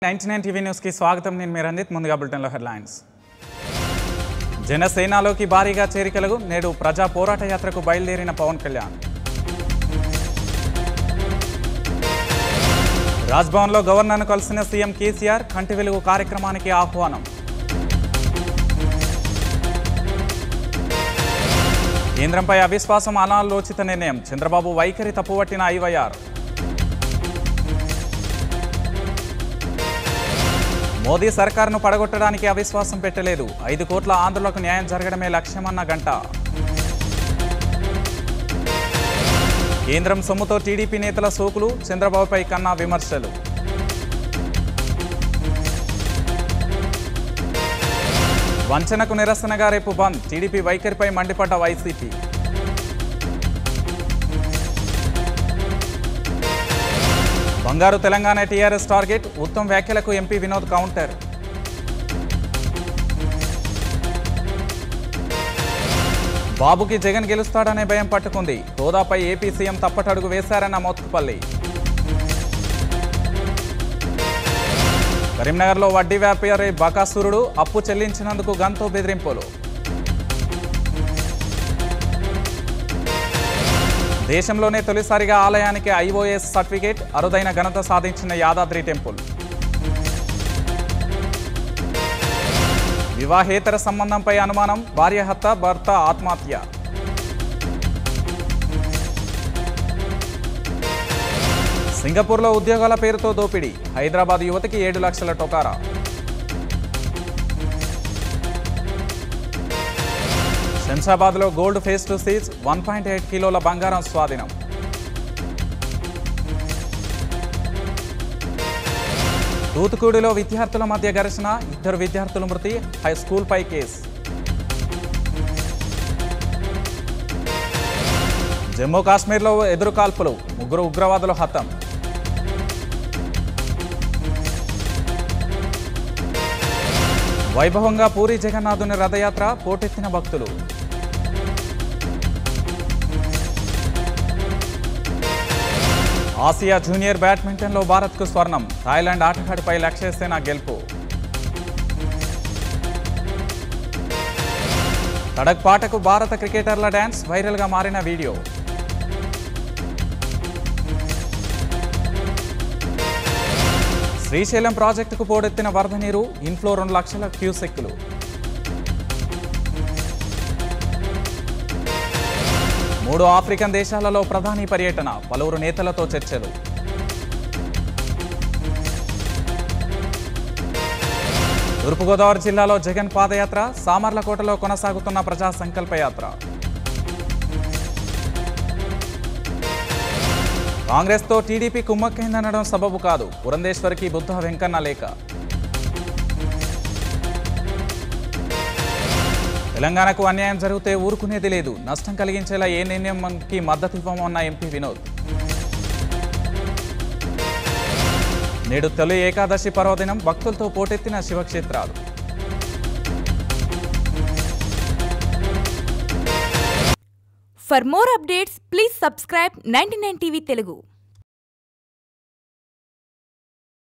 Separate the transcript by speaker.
Speaker 1: Ninety nine TV న్యూస్కి స్వాగతం నేను మీ రంజిత్ ముందుగా బులెటిన్లో హెడ్లైన్స్ జనసేనలోకి భారీగా చేరికలు నేడు ప్రజా పోరాట యాత్రకు బయలుదేరిన పవన్ కళ్యాణ్ రాజ్భవన్లో గవర్నర్ను కలిసిన సీఎం కేసీఆర్ కంటి వెలుగు కార్యక్రమానికి ఆహ్వానం కేంద్రంపై అవిశ్వాసం అనాలోచిత నిర్ణయం చంద్రబాబు వైఖరి తప్పుపట్టిన ఐవైఆర్ మోదీ సర్కారును పడగొట్టడానికి అవిశ్వాసం పెట్టలేదు ఐదు కోట్ల ఆంధ్రులకు న్యాయం జరగడమే లక్ష్యమన్న గంట కేంద్రం సొమ్ముతో టీడీపీ నేతల సోకులు చంద్రబాబుపై కన్నా విమర్శలు వంచనకు నిరసనగా రేపు బంద్ టీడీపీ వైఖరిపై మండిపడ్డ వైసీపీ బంగారు తెలంగాణ టీఆర్ఎస్ టార్గెట్ ఉత్తమ్ వ్యాఖ్యలకు ఎంపీ వినోద్ కౌంటర్ బాబుకి జగన్ గెలుస్తాడనే భయం పట్టుకుంది హోదాపై ఏపీ సీఎం తప్పటడుగు వేశారన్న మోత్కుపల్లి కరీంనగర్లో వడ్డీ వ్యాపారి బకాసురుడు అప్పు చెల్లించినందుకు గంతో బెదిరింపులు దేశంలోనే తొలిసారిగా ఆలయానికి ఐఓఎస్ సర్టిఫికేట్ అరుదైన ఘనత సాధించిన యాదాద్రి టెంపుల్ వివాహేతర సంబంధంపై అనుమానం భార్య హత్య భర్త ఆత్మహత్య సింగపూర్లో ఉద్యోగాల పేరుతో దోపిడీ హైదరాబాద్ యువతికి ఏడు లక్షల టొకారా శంషాబాద్లో గోల్డ్ ఫేస్ టు సీజ్ వన్ పాయింట్ ఎయిట్ కిలోల బంగారం స్వాధీనం తూతుకూడిలో విద్యార్థుల మధ్య ఘర్షణ ఇద్దరు విద్యార్థుల మృతి హై స్కూల్పై కేసు జమ్మూ కాశ్మీర్లో ఎదురు కాల్పులు ముగ్గురు ఉగ్రవాదులు హతం వైభవంగా పూరి జగన్నాథుని రథయాత్ర పోటెత్తిన భక్తులు ఆసియా జూనియర్ బ్యాడ్మింటన్లో భారత్కు స్వర్ణం థాయిలాండ్ ఆటగాడిపై లక్ష్యసేన గెలుపు తడక్ పాటకు భారత క్రికెటర్ల డ్యాన్స్ వైరల్గా మారిన వీడియో శ్రీశైలం ప్రాజెక్టుకు పోడెత్తిన వరద నీరు ఇన్ఫ్లో రెండు లక్షల క్యూసెక్కులు మూడు ఆఫ్రికన్ దేశాలలో ప్రధాని పర్యటన పలువురు నేతలతో చర్చలు తూర్పుగోదావరి జిల్లాలో జగన్ పాదయాత్ర సామర్లకోటలో కొనసాగుతున్న ప్రజా సంకల్ప యాత్ర కాంగ్రెస్తో టీడీపీ కుమ్మక్కైందనడం సబబు కాదు పురంధేశ్వరికి బుద్ధ వెంకన్న లేఖ తెలంగాణకు అన్యాయం జరిగితే ఊరుకునేది లేదు నష్టం కలిగించేలా ఏ నిర్ణయంకి మద్దతు ఇవ్వమన్న ఎంపీ వినోద్ నేడు తొలి ఏకాదశి పర్వదినం భక్తులతో పోటెత్తిన శివక్షేత్రాలు
Speaker 2: For more updates, please subscribe 99 TV Telugu.